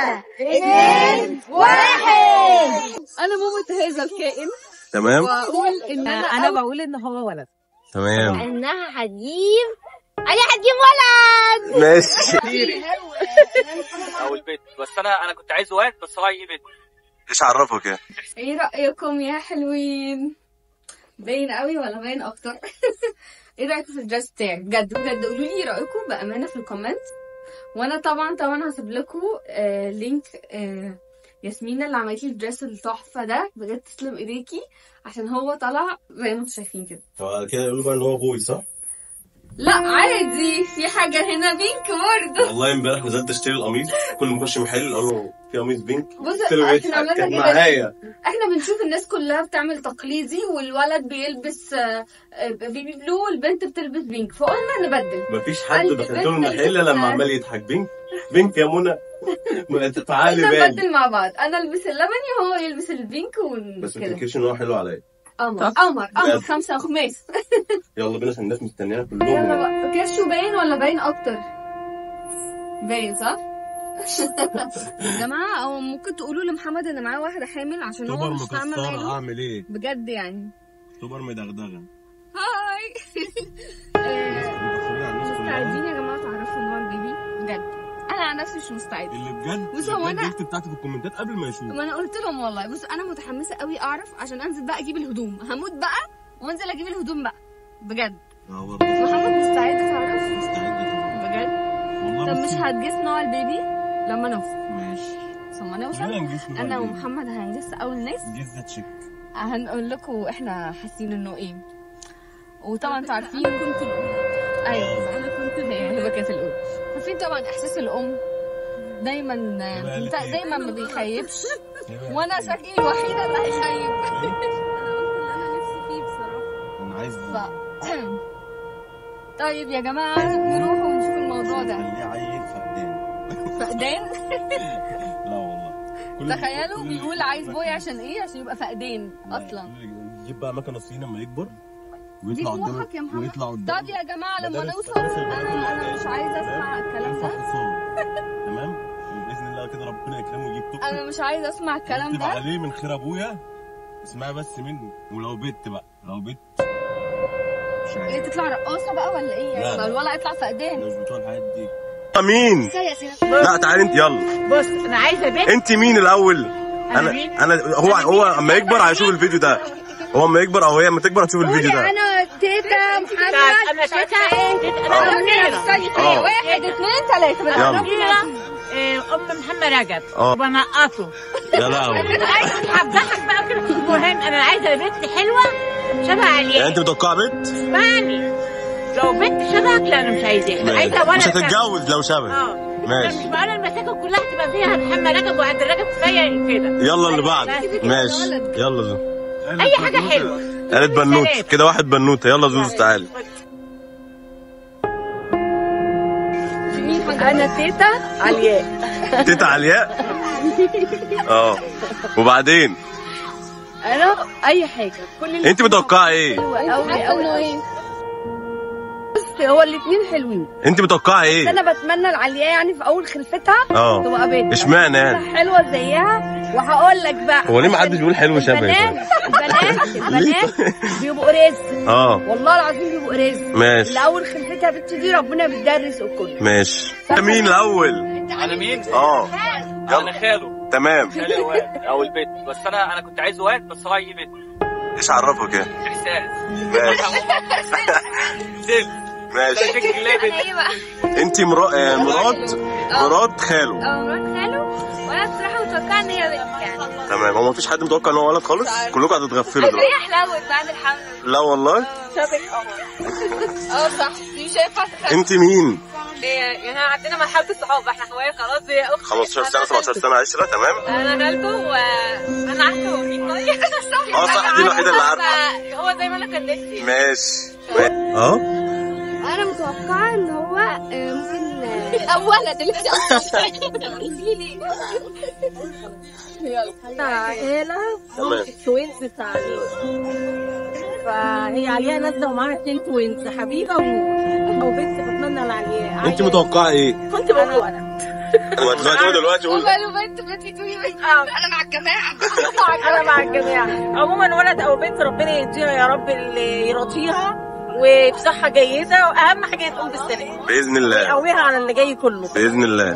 ثلاثة اثنين واحد انا ماما هذا الكائن تمام واقول ان انا انا بقول ان هو ولد تمام انها هتجيب انا هتجيب ولد ماشي او البيت بس انا انا كنت عايز واد بس هو هيجيب بنت ايش عرفك يعني ايه رايكم يا حلوين باين قوي ولا باين اكتر ايه رايكم في الدرس بتاعي بجد بجد قولوا لي رايكم بامانه في الكومنت وانا طبعا طبعا هسيب لكم آه لينك آه ياسمين اللي عملت لي الدرس التحفه ده بجد تسلم ايديكي عشان هو طلع زي ما انتم شايفين كده هو كده يقولوا بقى ان هو غوي صح؟ لا عادي في حاجه هنا بينك برضه والله امبارح نزلت اشتري القميص كل ما اخش محل اقول له في قميص بينك بص قلت له احنا بيضحك كان عملنا كده معايا احنا بنشوف الناس كلها بتعمل تقليدي والولد بيلبس آه، آه، بيبي بلو والبنت بتلبس بينك فقلنا نبدل مفيش حد قلب دخلت بنت له المحل البس- لما عمال يضحك بينك بينك يا منى ما تعالي قلنا بالي نبدل مع بعض انا البس اللبني وهو يلبس البينك بس ما وكده تنكرش ان هو حلو عليا قمر قمر قمر بجد. خمسة وخميس يلا بينا عشان الناس مستنيانا يلا كلهم بقى كرشه باين ولا باين اكتر باين صح يا جماعه او ممكن تقولوا لمحمد ان معاه واحده حامل عشان هو مش فاهمه ماله اعمل ايه؟ بجد يعني سوبر مدغدغه هاي مستعدين يا جماعه تعرفوا ان هو البيبي بجد انا عن نفسي مش مستعده اللي بجد بص هو اللي بجد أنا- يكتب تحت في الكومنتات قبل ما يشوف ما انا قلت لهم والله بص انا متحمسه قوي اعرف عشان انزل بقى اجيب الهدوم هموت بقى وانزل اجيب الهدوم بقى بجد اه برضه محمد مستعد تعرف مستعد طبعا بجد والله طب مش بصي. هتجس نوع البيبي لما نوصل ماشي ثم خلينا نوصل نجيس نوع انا البيبي. ومحمد هنجس اول ناس جيس ذات شيك هنقول لكم احنا حاسين انه ايه وطبعا انتوا عارفين كنت ايوه انا كنت هي هبه كانت الاولى عارفين طبعا احساس الام دايما قالت إيه؟ دايما ما بيخيبش وانا شكلي الوحيده اللي هيخيب انا عايز ف... طيب يا جماعه نروح ونشوف الموضوع ده خليه عيل فقدان فقدان لا والله كل- تخيلوا كل- بيقول عايز بوي عشان ايه عشان يبقى فقدان اصلا يجيب بقى مكنه صيني لما يكبر دي ويطلع قدام طموحك يا محمد ويطلع قدام طب يا جماعه لما مدارس- نوصل مدارس البنات انا انا والأولاد. مش عايزه اسمع الكلام ينفع ده حصان تمام باذن الله كده ربنا يكرمه ويجيب توك انا مش عايزه اسمع الكلام اكتب ده عليه من خير ابويا اسمها بس مني ولو بنت بقى لو بنت مش ايه عارف تطلع رقاصه بقى ولا ايه لا، يعني لا. الولد يطلع فقدان مش بتوع الحاجات دي مين؟ لا تعالي انت يلا بص انا عايزه بنت انت مين الاول؟ أنا مين؟ انا هو هو اما يكبر هيشوف الفيديو ده هو اما يكبر او هي اما تكبر هتشوف الفيديو ده انا تيتا محمد انا شايفه اه. اه. واحد اثنين ثلاثه يلا. ام محمد رجب اه. وبنقصه يا لهوي هفضحك بقى كده المهم انا عايزه بنت حلوه شبه يعني علياء انت متوقعه بنت؟ اسمعني لو بنت شبهك لا انا مش عايزاها انا عايزه ولد مش شبهك. هتتجوز لو شبه اه ماشي. مش معنى المساكن كلها تبقى فيها محمد رجب وعبد الرجب كفايه كده يلا اللي بعد بس. ماشي يلا زوز اي حاجه حلوه قالت بنوت كده واحد بنوته يلا زوز تعالي انا تيتا علياء تيتا علياء اه وبعدين انا اي حاجه كل اللي انت متوقعه ايه؟ قوي قوي بص هو الاثنين حلوين انت متوقعه ايه؟ انا بتمنى العلياء يعني في اول خلفتها اه تبقى بنت اشمعنى يعني؟ حلوه زيها وهقول لك بقى هو ليه ما حدش بيقول حلو شبهي البنات البنات البنات بيبقوا رزق اه والله العظيم بيبقوا رزق ماشي اللي اول خلفتها بنت دي ربنا بيديها الرزق كله ماشي مين الاول؟ انا مين؟ اه انا يلا خاله تمام خالي الواد او البيت بس انا انا كنت عايز واد بس هو هيجيب بنت ايش عرفك يعني؟ احساس ماشي زل ماشي شكل لابن ايه بقى انت مرا... آه، مرات مرات خاله اه مرات خاله وانا بصراحه متوقعه ان هي بنت يعني تمام هو مفيش حد متوقع ان هو ولد خالص كلكم هتتغفلوا دلوقتي هي حلاوه بعد الحمل لا والله اه صح دي شايفه انت مين يعني عندنا مرحله الصحاب احنا اخوات خلاص هي اختي 15 سنه 17 سنه 10 تمام انا غالبه وانا عارفه هو مين طيب اه صح دي الوحيده اللي عارفه هو زي ما انا كان نفسي ماشي اه انا متوقعه ان هو آه، ممكن اولا دلوقتي عيلة تمام توينز تعليم فهي عليها نازلة ومعاها اتنين توينز حبيبة و... وبنت بتمنى لعلياء انت متوقعه ايه كنت بقول ولد دلوقتي دلوقتي قول وماله بنت بنت تقولي بنت انا مع الجماعه انا مع الجميع عموما ولد او بنت ربنا يديها يا رب اللي يرضيها وبصحة جيدة وأهم حاجة تقوم بالسلام باذن الله يقويها على اللي جاي كله باذن الله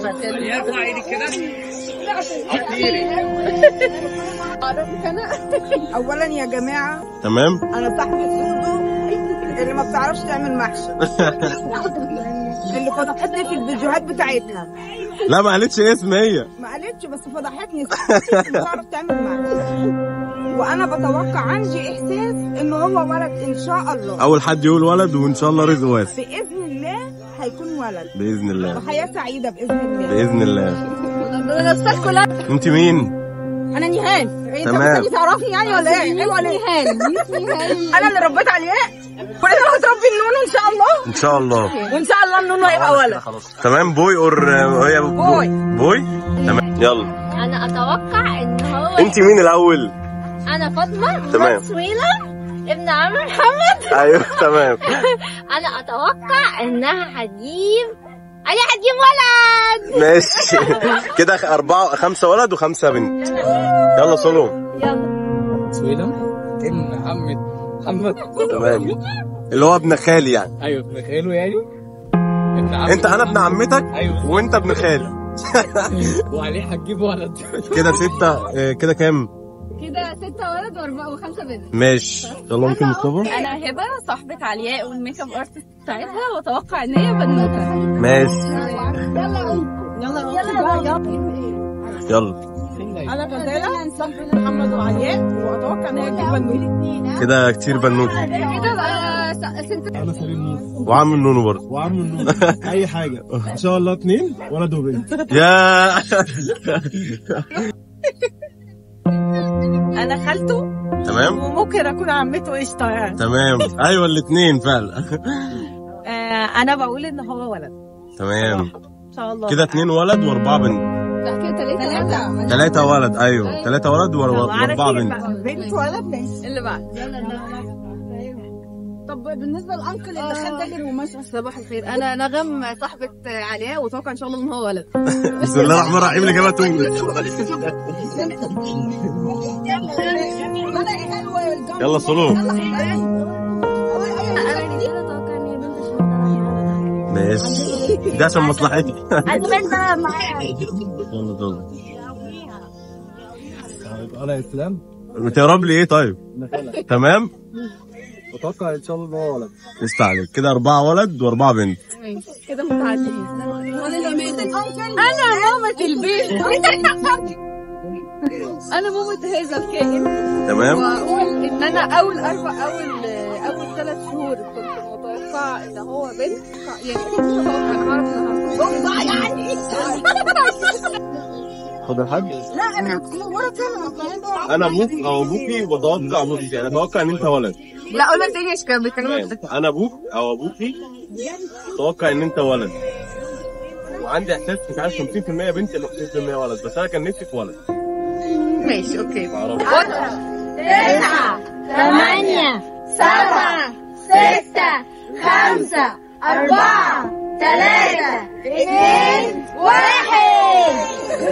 اولا يا جماعه تمام انا صاحبه سودو اللي ما بتعرفش تعمل محشي اللي فضحتني في الفيديوهات بتاعتها لا ما قالتش اسم هي ما قالتش بس فضحتني صاحبتي اللي بتعرف تعمل محشي وانا بتوقع عندي احساس ان هو ولد ان شاء الله اول حد يقول ولد وان شاء الله رزق واسع باذن الله هيكون ولد باذن الله وحياه سعيده باذن الله باذن الله بالنسبه كلها انت مين انا نيهان انت تمام. بتيجي تعرفني يعني ولا ايه؟ ايه ولا ايه؟ انا اللي ربيت علياء كل ده هتربي النونو ان شاء الله ان شاء الله وان شاء الله النونو هيبقى ولد تمام بوي اور هي بوي. بوي تمام يلا انا اتوقع ان هو انت مين الاول انا فاطمه تمام. سويلة ابن عمرو محمد ايوه تمام انا اتوقع انها هتجيب انا هتجيب ولد ماشي كده أربعة خمسة ولد وخمسة بنت يلا سولو سويلة ابن عمة محمد تمام اللي هو ابن خالي يعني ايوه ابن خاله يعني ابن عمة انت انا ابن عمتك ايوه وانت ابن خالي وعليه هتجيب ولد كده ستة اه، كده كام كده ستة ولد وأربعة وخمسة بنت ماشي يلا ممكن مصطفى أنا هبة صاحبة علياء والميك اب ارتست بتاعتها وأتوقع إن هي بنوتة ماشي يلا انا غزاله صاحبه محمد وعلياء واتوقع ان هي تجيب بنوته كده كتير بنوت كده بقى س- ست انا سليم نور وعم النونو برضه وعم النور اي حاجه ان شاء الله اتنين ولد وبنت يا انا خالته تمام وممكن اكون عمته قشطه يعني تمام ايوه الاثنين فعلا آه انا بقول ان هو ولد تمام ان شاء الله كده اتنين ولد واربعة بنت لا كده تلاتة ثلاثه ثلاثة ولد ايوه ثلاثة ولد وار- واربعة بنت بنت ولد ماشي اللي بعد طب بالنسبة للأنكل اللي خد داخل وماشي صباح الخير أنا نغم صاحبة علياء وأتوقع إن شاء الله إن هو ولد بسم الله الرحمن الرحيم اللي جابها تونس يلا سولو ماشي ده عشان مصلحتي يلا دول هيبقى انا اسلام بتهرب لي ايه طيب تمام اتوقع ان شاء الله ان هو ولد قشطة عليك كده أربعة ولد وأربعة بنت كده متعدين أنا مامة البيت أنا مامة هذا الكائن تمام واقول ان انا اول اربع اول اول ثلاث شهور كنت متوقعه ان هو بنت يعني كنت متوقعه انا عارف انها يعني خد الحاج انا ابوك او ابوكي بتوقع بصي انا اتوقع ان انت ولد لا قولها تاني عشان كانوا بيتكلموا تمام. انا ابوك او ابوكي اتوقع ان انت ولد وعندي احساس مش عارف 50% بنت ولا 50% ولد بس انا كان نفسي في ولد ماشي اوكي معرفش ثمانية سبعة ستة خمسة أربعة ثلاثة اثنين واحد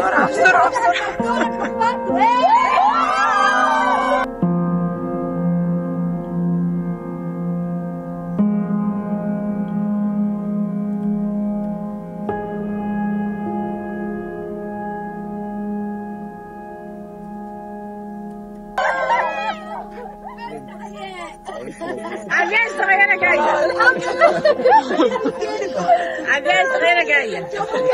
عجلة صغيرة جاية عجلة صغيرة جاية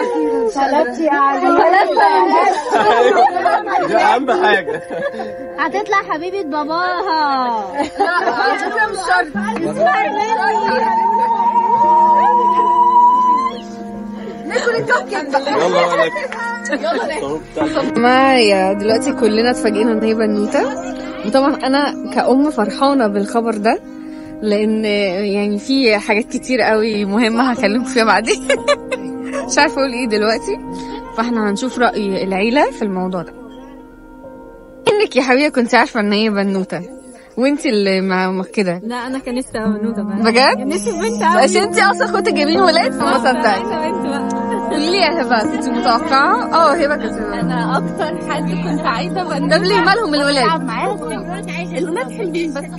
دي اهم حاجه هتطلع حبيبة باباها يلا معايا دلوقتي كلنا اتفاجئنا ان هي بنوته وطبعا انا كأم فرحانه بالخبر ده لان يعني في حاجات كتير قوي مهمه هكلمكم فيها بعدين مش عارفه اقول ايه دلوقتي فاحنا هنشوف راي العيله في الموضوع ده انك يا حبيبه كنت عارفه ان هي بنوته وانت اللي مع كده لا انا كان نفسي بنوته بقى بجد نفسي بنت عشان انت اصلا كنت جايبين ولاد فما صدقت بنت بقى قولي لي يا هبه كنت متوقعه اه هبه كنت انا اكتر حد كنت عايزه بنوته طب ليه مالهم الولاد العب معاهم الولاد حلوين بس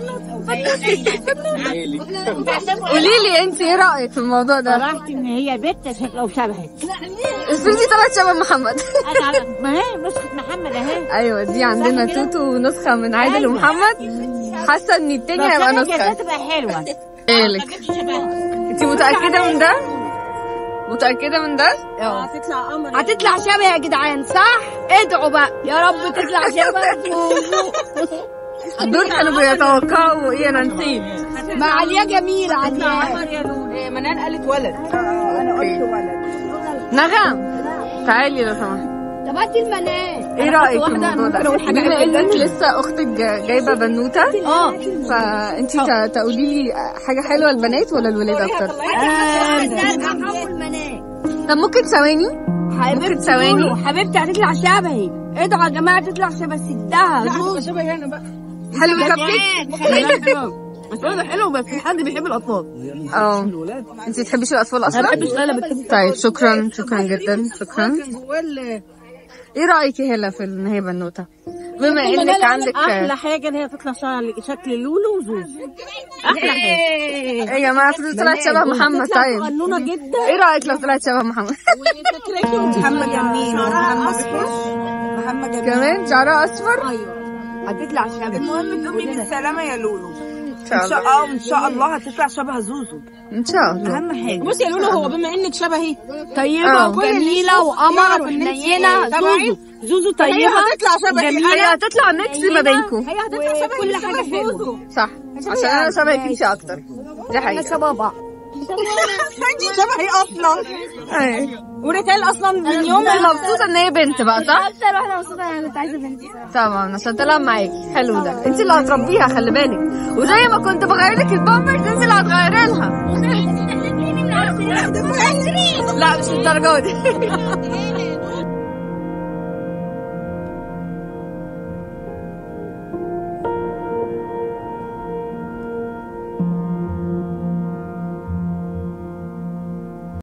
قولي لي انت ايه رايك في الموضوع ده فرحت ان هي بنت لو شبهت افرضي طلعت شبه محمد ما هي نسخة محمد اهي ايوه دي عندنا توتو نسخه من عادل ومحمد حاسه ان التاني هيبقى نسخه تبقى حلوة مالك انت متاكده من ده متاكده من ده هتطلع قمر هتطلع شبه يا جدعان صح ادعوا بقى يا رب تطلع شبه دول كانوا بيتوقعوا ايه انا نسيت مع عليا جميلة عليا منال قالت ولد انا قلت ولد نغم تعالي لو سمحت طب هاتي المنال ايه رايك في الموضوع ده بما انك لسه اختك جا- جايبه بنوته اه فانت تقولي لي حاجه حلوه البنات ولا الولاد اكتر طب ممكن ثواني ممكن ثواني حبيبتي هتطلع شبهي ادعوا يا جماعة تطلع شبه ستها حلو كبكيك بس انا حلو بس في حد بيحب الاطفال اه انت تحبيش الاطفال اصلا طيب شكرا شكرا جدا شكرا ايه رايك يا هلا في ان هي بنوته بما انك عندك احلى حاجه ان هي تطلع شكل- شكل لولو وزوز احلى حاجه يا جماعه افرض طلعت شبه محمد طيب فنونه جدا ايه رايك لو طلعت شبه محمد محمد جميل محمد محمد جميل كمان شعرها اصفر هتطلع شبه المهم تقومي بالسلامة يا لولو ان شاء ان شاء الله الله ان شاء الله هتطلع شبه زوزو ان شاء الله اهم حاجة بصي يا لولو هو بما انك شبهي طيبة آه. وجميلة وقمرة وحنينة زوزو زوزو هي طيبة هتطلع شبهي هي هتطلع ميكس ما بينكم هي هتطلع شبهي كل حاجة حلوة صح عشان انا شبه كيشي اكتر دي حقيقة شبه بعض انت شبهي اصلا أيوة. وريتال اصلا من يوم انا مبسوطة ان هي بنت بقى صح؟ اكتر واحده مبسوطه انا كنت عايزه بنتي طبعا عشان تلعب معاكي حلو ده انت اللي هتربيها خلي بالك وزي ما كنت بغير لك البامبرز انت اللي هتغيري لها لا مش الدرجة دي